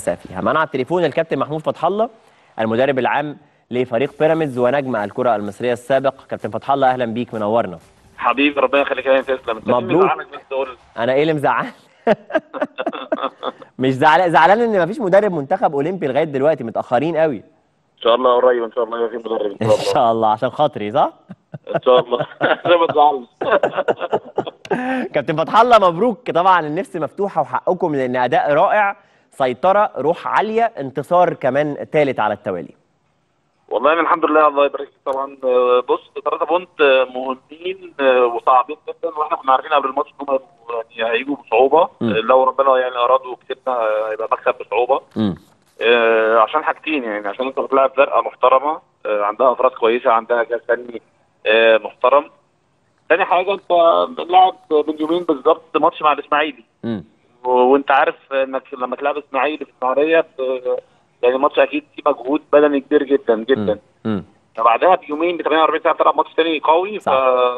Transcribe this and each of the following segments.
فيها معنا على التليفون الكابتن محمود فتح الله المدرب العام لفريق بيراميدز ونجم الكره المصريه السابق كابتن فتح الله اهلا بيك منورنا حبيبي ربنا يخليك يا تسلم انت مبروك. بس تقول انا ايه اللي مزعل مش زعلان زعلان ان مفيش مدرب منتخب اولمبي لغايه دلوقتي متاخرين قوي ان شاء الله قريب ان شاء الله يبقى في مدرب ان ان شاء الله شاء الله عشان خاطري صح ان شاء الله عشان ما تزعلش كابتن فتح الله مبروك طبعا النفس مفتوحه وحقكم لان اداء رائع سيطره روح عاليه انتصار كمان ثالث على التوالي والله يعني الحمد لله الله يبارك فيك طبعا آه، بص ثلاثة بونت آه، مهمين آه، وصعبين جدا واحنا كنا عارفين قبل الماتش ان هم يعني هيجوا بصعوبه مم. آه، لو ربنا يعني اراد وكسبنا آه، هيبقى مكسب بصعوبه امم آه، عشان حاجتين يعني عشان انت بتلعب فرقه محترمه آه، عندها افراد كويسه عندها جهاز فني آه، محترم تاني حاجه انت لاعب من يومين بالظبط ماتش مع الاسماعيلي امم و- وانت عارف انك لما تلعب اسماعيلي في السعوديه ب- يعني الماتش اكيد فيه مجهود بدني كبير جدا جدا امم فبعدها بيومين ب 48 ساعه تلعب ماتش تاني قوي ف... صح.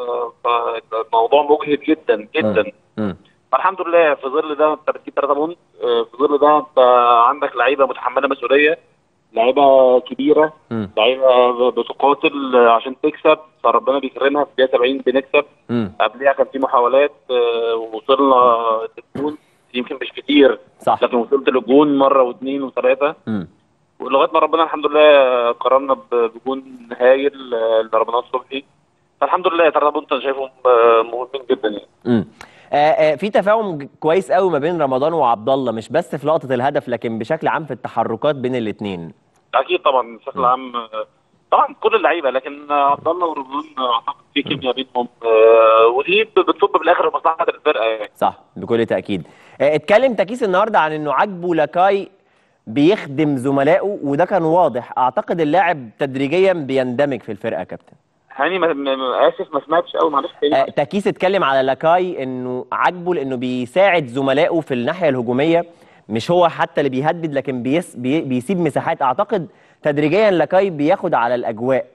فالموضوع مجهد جدا جدا امم فالحمد لله في ظل ده انت بتجيب 3 بونت آه، في ظل ده انت عندك لعيبه متحمله مسؤوليه لعيبه كبيره امم لعيبه بتقاتل عشان تكسب فربنا بيكرمها في الدقيقه 70 بنكسب امم قبلها كان في محاولات آه، ووصلنا للجون يمكن مش كتير صح لكن وصلت للجون مره واثنين وثلاثه امم ولغايه ما ربنا الحمد لله كرمنا ب- بجون هايل آه، لرمضان صبحي فالحمد لله ثلاثه بونت انا شايفهم آه، مهمين جدا يعني امم آه آه في تفاهم ج- كويس قوي ما بين رمضان وعبد الله مش بس في لقطه الهدف لكن بشكل عام في التحركات بين الاثنين اكيد طبعا بشكل عام آه، طبعا كل اللعيبه لكن آه، عبد الله ورمضان آه، اعتقد في كيمياء بينهم آه، ودي ب- بتصب بالاخر في مصلحه الفرقه يعني صح بكل تاكيد آه اتكلم تكيس النهارده عن انه عاجبه لاكاي بيخدم زملائه وده كان واضح اعتقد اللاعب تدريجيا بيندمج في الفرقه يا كابتن هاني ما- ما- ما- اسف ما سمعتش قوي معلش تاني آه، تكيس اتكلم على لاكاي انه عاجبه لانه بيساعد زملائه في الناحيه الهجوميه مش هو حتى اللي بيهدد لكن بيس بي بيسيب مساحات اعتقد تدريجيا لاكاي بياخد على الاجواء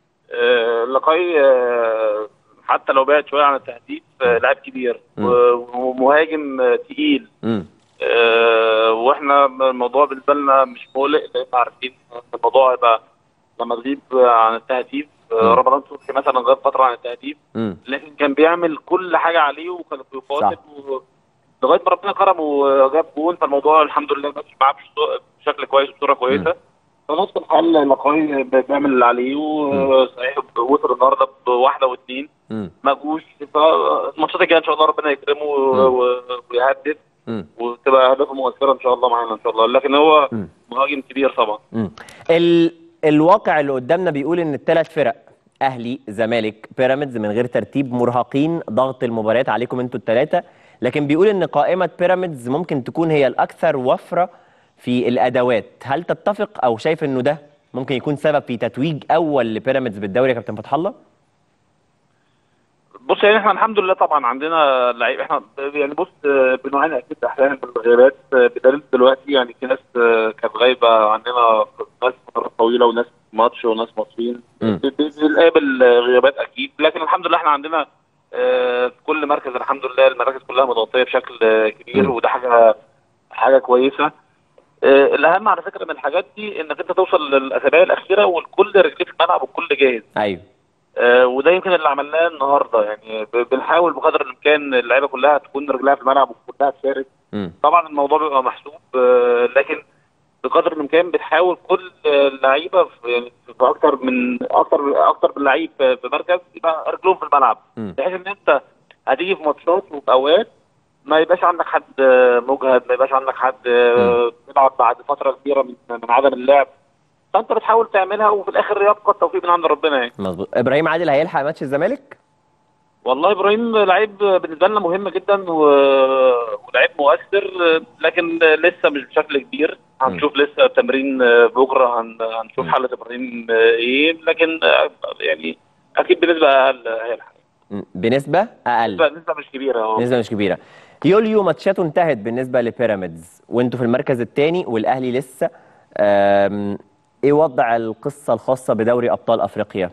آه، لقاي آه، حتى لو بعد شويه عن التهديف آه، لاعب كبير مم. و- ومهاجم آه، تقيل امم آه، واحنا الموضوع بالنسبه لنا مش مقلق لان عارفين ان الموضوع هيبقى لما تغيب عن التهديف آه، مم. رمضان صبحي مثلا غاب فتره عن التهديف امم لكن كان بيعمل كل حاجه عليه وكان بيقاتل صح. و- لغايه ما ربنا كرمه وجاب جون فالموضوع الحمد لله ماشي معاه بش- بشكل كويس وبصوره كويسه فنفس الحال لقاي بيعمل اللي عليه وصحيح وصل النهارده بواحده واثنين امم ما جوش فالماتشات الجايه ان شاء الله ربنا يكرمه و- و- ويهدف امم وتبقى اهدافه مؤثره ان شاء الله معانا ان شاء الله لكن هو مم. مهاجم كبير طبعا مم. ال... الواقع اللي قدامنا بيقول ان الثلاث فرق اهلي زمالك بيراميدز من غير ترتيب مرهقين ضغط المباريات عليكم انتوا الثلاثه لكن بيقول ان قائمه بيراميدز ممكن تكون هي الاكثر وفره في الادوات هل تتفق او شايف انه ده ممكن يكون سبب في تتويج اول لبيراميدز بالدوري يا كابتن فتح الله بص يعني احنا الحمد لله طبعا عندنا لعيب احنا يعني بص آه، بنعاني اكيد احيانا من الغيابات آه، بدليل دلوقتي يعني في ناس آه، كانت غايبه عننا ناس فترات طويله وناس ماتش وناس ماتشين مم. ب- ب- بنقابل آه، غيابات اكيد لكن الحمد لله احنا عندنا آه، في كل مركز الحمد لله المراكز كلها متغطيه بشكل آه، كبير مم. وده حاجه حاجه كويسه آه، الاهم على فكره من الحاجات دي انك انت توصل للاسابيع الاخيره والكل رجليه في الملعب والكل جاهز ايوه آه، وده يمكن اللي عملناه النهارده يعني ب- بنحاول بقدر الامكان اللعيبه كلها تكون رجلها في الملعب وكلها تشارك امم طبعا الموضوع بيبقى محسوب آه، لكن بقدر الامكان بتحاول كل آه، اللعيبه في يعني في اكتر من اكتر اكتر من لعيب في في مركز يبقى رجلهم في الملعب مم. بحيث ان انت هتيجي في ماتشات وفي اوقات ما يبقاش عندك حد آه، مجهد ما يبقاش عندك حد آه، بيلعب بعد فتره كبيره من من عدم اللعب فانت بتحاول تعملها وفي الاخر يبقى التوفيق من عند ربنا يعني مظبوط ابراهيم عادل هيلحق ماتش الزمالك والله ابراهيم لعيب بالنسبه لنا مهم جدا و... ولعيب مؤثر لكن لسه مش بشكل كبير هنشوف لسه التمرين بكره هن... هنشوف م. حاله ابراهيم ايه لكن يعني اكيد بنسبه اقل هيلحق مم. بنسبه اقل نسبه نسبه مش كبيره اهو نسبة مش كبيرة يوليو ماتشاته انتهت بالنسبة لبيراميدز وانتوا في المركز الثاني والاهلي لسه آم، ايه وضع القصة الخاصة بدوري ابطال افريقيا؟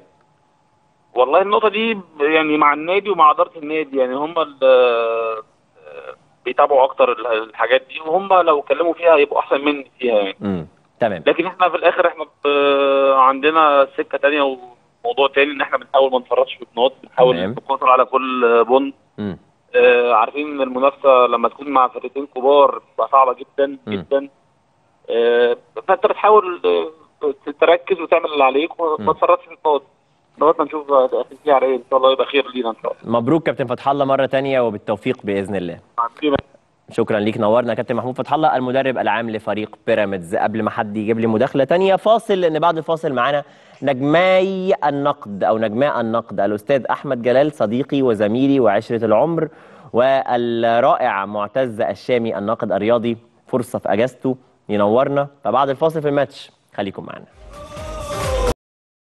والله النقطه دي يعني مع النادي ومع اداره النادي يعني هم ال- بيتابعوا اكتر ال- الحاجات دي وهم لو اتكلموا فيها يبقوا احسن مني فيها يعني امم تمام لكن احنا في الاخر احنا ب- عندنا سكه تانية وموضوع تاني ان احنا بنحاول ما نفرطش في النقط بنحاول تمام. نقاطر على كل بوند امم آه، عارفين ان المنافسه لما تكون مع فرقتين كبار بتبقى صعبه جدا مم. جدا آه، فانت بتحاول آه، تركز وتعمل اللي عليك وما مم. تفرطش في النقط لغايه ما نشوف هتنتهي على ايه ان شاء الله يبقى خير لينا ان شاء الله مبروك كابتن فتح الله مره تانية وبالتوفيق باذن الله عندنا شكرا ليك نورنا كابتن محمود فتح الله المدرب العام لفريق بيراميدز قبل ما حد يجيب لي مداخله تانية فاصل لان بعد الفاصل معانا نجماي النقد او نجماء النقد الاستاذ احمد جلال صديقي وزميلي وعشره العمر والرائع معتز الشامي الناقد الرياضي فرصه في اجازته ينورنا فبعد الفاصل في الماتش خليكم معانا